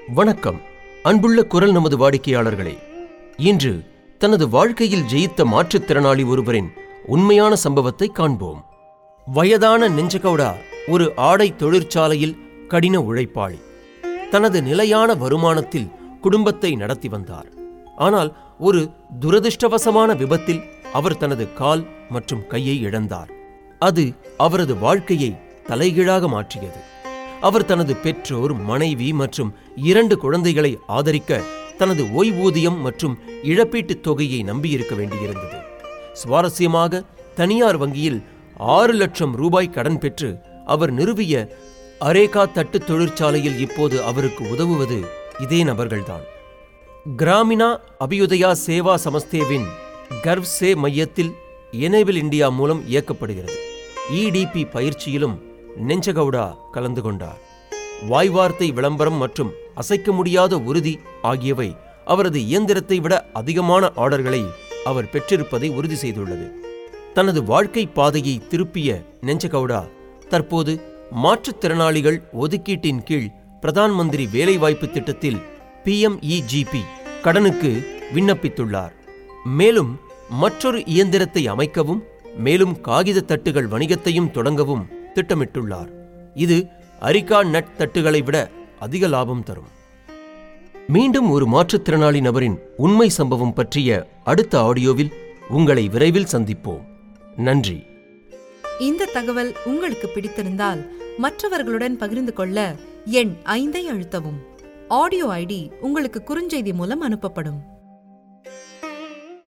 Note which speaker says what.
Speaker 1: வணக்கம் அன்புள்ள குரல் நமது வாடிக்கையாளர்களே இன்று தனது வாழ்க்கையில் ஜெயித்த மாற்றுத்திறனாளி ஒருவரின் உண்மையான சம்பவத்தை காண்போம் வயதான நெஞ்சகவுடா ஒரு ஆடை தொழிற்சாலையில் கடின உழைப்பாளி தனது நிலையான வருமானத்தில் குடும்பத்தை நடத்தி வந்தார் ஆனால் ஒரு துரதிர்ஷ்டவசமான விபத்தில் அவர் தனது கால் மற்றும் கையை இழந்தார் அது அவரது வாழ்க்கையை தலைகீழாக மாற்றியது அவர் தனது பெற்றோர் மனைவி மற்றும் இரண்டு குழந்தைகளை ஆதரிக்க தனது ஓய்வூதியம் மற்றும் இழப்பீட்டுத் தொகையை நம்பியிருக்க வேண்டியிருந்தது சுவாரஸ்யமாக தனியார் வங்கியில் ஆறு லட்சம் ரூபாய் கடன் பெற்று அவர் நிறுவிய அரேகா தட்டு தொழிற்சாலையில் இப்போது அவருக்கு உதவுவது இதே நபர்கள்தான் கிராமினா அபியுதயா சேவா சமஸ்தேவின் கர்வ் சே மையத்தில் எனேபிள் இந்தியா மூலம் இயக்கப்படுகிறது இடிபி பயிற்சியிலும் நெஞ்சகவுடா கலந்து கொண்டார் வாய்வார்த்தை விளம்பரம் மற்றும் அசைக்க முடியாத உறுதி ஆகியவை அவரது இயந்திரத்தை விட அதிகமான ஆர்டர்களை அவர் பெற்றிருப்பதை உறுதி செய்துள்ளது தனது வாழ்க்கை பாதையை திருப்பிய நெஞ்சகவுடா தற்போது மாற்றுத்திறனாளிகள் ஒதுக்கீட்டின் கீழ் பிரதான் மந்திரி வேலைவாய்ப்பு திட்டத்தில் பிஎம்இஜிபி கடனுக்கு விண்ணப்பித்துள்ளார் மேலும் மற்றொரு இயந்திரத்தை அமைக்கவும் மேலும் காகித தட்டுகள் வணிகத்தையும் தொடங்கவும் திட்டமிட்டுள்ளார் இது அரிகா நட் தட்டுகளை விட அதிக லாபம் தரும் மீண்டும் ஒரு மாற்றுத்திறனாளி நபரின் உண்மை சம்பவம் பற்றிய அடுத்த ஆடியோவில் உங்களை விரைவில் சந்திப்போம் நன்றி
Speaker 2: இந்த தகவல் உங்களுக்கு பிடித்திருந்தால் மற்றவர்களுடன் பகிர்ந்து கொள்ள எண் ஐந்தை அழுத்தவும் ஆடியோ ஐடி உங்களுக்கு குறுஞ்செய்தி மூலம் அனுப்பப்படும்